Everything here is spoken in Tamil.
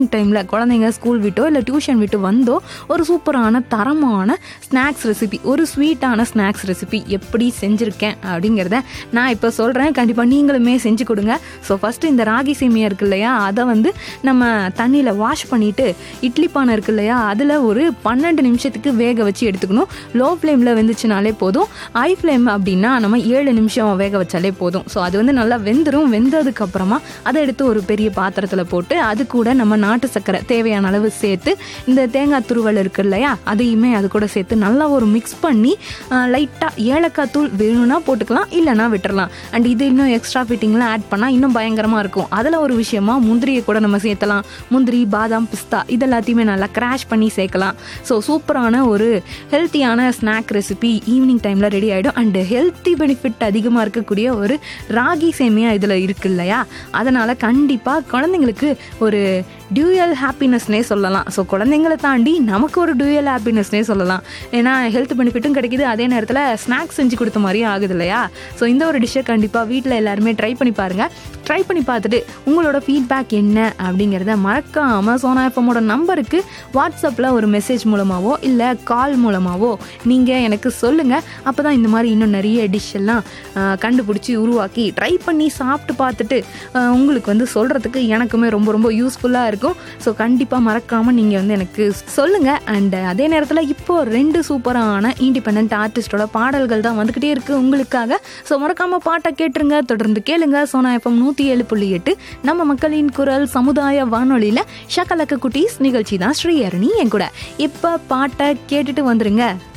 டைமில் குழந்தைங்க ஸ்கூல் விட்டோ இல்லை டியூஷன் விட்டு வந்தோ ஒரு சூப்பரான தரமான ஸ்நாக்ஸ் ரெசிபி ஒரு ஸ்வீட்டான ஸ்நாக்ஸ் ரெசிபி எப்படி செஞ்சுருக்கேன் அப்படிங்கிறத நான் இப்போ சொல்கிறேன் கண்டிப்பாக நீங்களுமே செஞ்சு கொடுங்க ஸோ ஃபஸ்ட்டு இந்த ராகி சேமியா இருக்கு இல்லையா அதை வந்து நம்ம தண்ணியில் வாஷ் பண்ணிவிட்டு இட்லி பானை இருக்கு இல்லையா அதில் ஒரு பன்னெண்டு நிமிஷத்துக்கு வேக வச்சு எடுத்துக்கணும் லோ ஃப்ளேமில் வெந்துச்சுனாலே போதும் ஹை ஃப்ளேம் அப்படின்னா நம்ம ஏழு நிமிஷம் வேக வச்சாலே போதும் ஸோ அது வந்து நல்லா வெந்துடும் வெந்ததுக்கப்புறமா அதை எடுத்து ஒரு பெரிய பாத்திரத்தில் போட்டு அது கூட நம்ம நாட்டு சர்க்கரை தேவையான அளவு சேர்த்து இந்த தேங்காய் துருவல் இருக்கு இல்லையா அதையுமே அது கூட சேர்த்து நல்லா ஒரு மிக்ஸ் பண்ணி லைட்டாக ஏலக்காய் தூள் வேணும்னா போட்டுக்கலாம் இல்லைனா விட்டுறலாம் அண்ட் இது இன்னும் எக்ஸ்ட்ரா ஃபிட்டிங்லாம் ஆட் பண்ணால் இன்னும் பயங்கரமாக இருக்கும் அதில் ஒரு விஷயமா முந்திரியை கூட நம்ம சேர்த்தலாம் முந்திரி பாதாம் பிஸ்தா இது எல்லாத்தையுமே நல்லா கிராஷ் பண்ணி சேர்க்கலாம் ஸோ சூப்பரான ஒரு ஹெல்த்தியான ஸ்நாக் ரெசிபி ஈவினிங் டைமில் ரெடி ஆகிடும் அண்டு ஹெல்த்தி பெனிஃபிட் அதிகமாக இருக்கக்கூடிய ஒரு ராகி சேமியா இதில் இருக்கு இல்லையா அதனால் கண்டிப்பாக குழந்தைங்களுக்கு ஒரு டியூயல் ஹாப்பினஸ்னே சொல்லலாம் ஸோ குழந்தைங்களை தாண்டி நமக்கு ஒரு டியூயல் ஹாப்பினஸ்னே சொல்லலாம் ஏன்னா ஹெல்த் பெனிஃபிட்டும் கிடைக்குது அதே நேரத்தில் ஸ்நாக்ஸ் செஞ்சு கொடுத்த மாதிரியும் ஆகுது இல்லையா ஸோ இந்த ஒரு டிஷ்ஷை கண்டிப்பாக வீட்டில் எல்லாருமே ட்ரை பண்ணி பாருங்கள் ட்ரை பண்ணி பார்த்துட்டு உங்களோட ஃபீட்பேக் என்ன அப்படிங்கிறத மறக்காமல் சோனா எஃப்எம்மோட நம்பருக்கு வாட்ஸ்அப்பில் ஒரு மெசேஜ் மூலமாகவோ இல்லை கால் மூலமாகவோ நீங்கள் எனக்கு சொல்லுங்கள் அப்போ தான் இந்த மாதிரி இன்னும் நிறைய டிஷ் எல்லாம் ஆஹ், கண்டுபிடிச்சி உருவாக்கி ட்ரை பண்ணி சாப்பிட்டு பார்த்துட்டு ஆஹ், உங்களுக்கு வந்து சொல்கிறதுக்கு எனக்குமே ரொம்ப ரொம்ப யூஸ்ஃபுல்லாக இருக்கும் ஸோ கண்டிப்பாக மறக்காமல் நீங்கள் வந்து எனக்கு சொல்லுங்கள் அண்ட் அதே நேரத்தில் இப்போது ரெண்டு சூப்பரான இண்டிபெண்ட் ஆர்டிஸ்டோட பாடல்கள் தான் வந்துக்கிட்டே இருக்குது உங்களுக்காக ஸோ மறக்காமல் பாட்டை கேட்டுருங்க தொடர்ந்து கேளுங்க சோனா எஃப்எம் நூற்றி ஏழு புள்ளி எட்டு நம்ம மக்களின் குரல் சமுதாய வானொலியில் ஷக்கலக்க குட்டீஸ் நிகழ்ச்சி தான் ஸ்ரீஹரணி என் கூட இப்போ பாட்டை கேட்டுட்டு வந்துருங்க